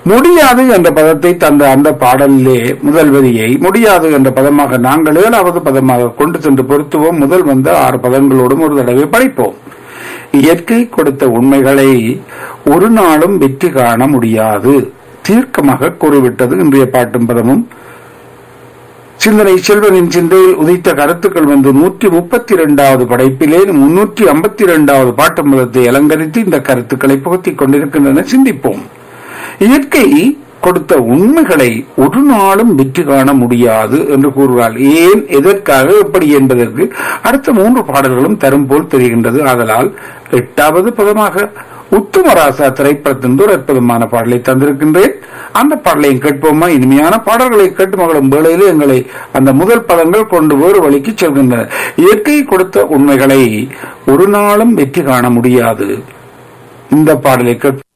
முடியாது என்ற பதத்தை தந்த அந்த பாடலிலே முதல் வரியை முடியாது என்ற பதமாக நாங்கள் ஏழாவது பதமாக கொண்டு சென்று பொருத்துவோம் முதல் வந்த ஆறு பதங்களோடும் ஒரு தடவை படிப்போம் இயற்கை கொடுத்த உண்மைகளை ஒரு நாளும் வெற்றி காண முடியாது தீர்க்கமாக கூறிவிட்டது இன்றைய பாட்டும் பதமும் சிந்தனை செல்வனின் சிந்தையில் உதித்த கருத்துக்கள் வந்து நூற்றி முப்பத்தி இரண்டாவது படைப்பிலே முன்னூற்றி ஐம்பத்தி இரண்டாவது பாட்டு மதத்தை அலங்கரித்து இந்த கருத்துக்களை புகுத்திக் கொண்டிருக்கின்றன சிந்திப்போம் இயற்கை கொடுத்த உண்மைகளை ஒரு நாளும் வெற்றி காண முடியாது என்று கூறுகிறாள் ஏன் எதற்காக எப்படி என்பதற்கு அடுத்த மூன்று பாடல்களும் தரும் போல் தெரிகின்றது ஆதலால் எட்டாவது பதமாக உத்துமராசா திரைப்படத்தின் ஒரு அற்புதமான பாடலை தந்திருக்கின்றேன் அந்த பாடலையும் கேட்போமா இனிமையான பாடல்களை கேட்டு மகளும் வேளையிலே எங்களை அந்த முதல் பதங்கள் கொண்டு வேறு வழிக்கு செல்கின்றன இயற்கை கொடுத்த உண்மைகளை ஒரு நாளும் வெற்றி காண முடியாது இந்த பாடலை கேட்போம்